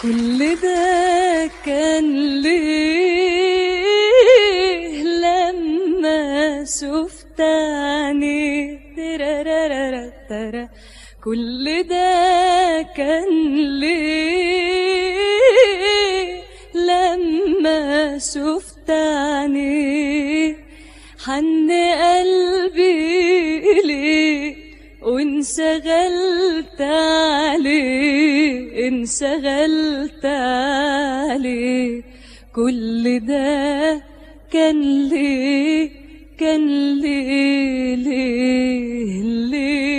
كل ده كان ليه لما شفت عيني ترارارارا كل ده كان ليه لما شفت عيني حن قلبي إليه وانشغلت عليه انشغلت عليه كل ده كان ليه كان ليه ليه ليه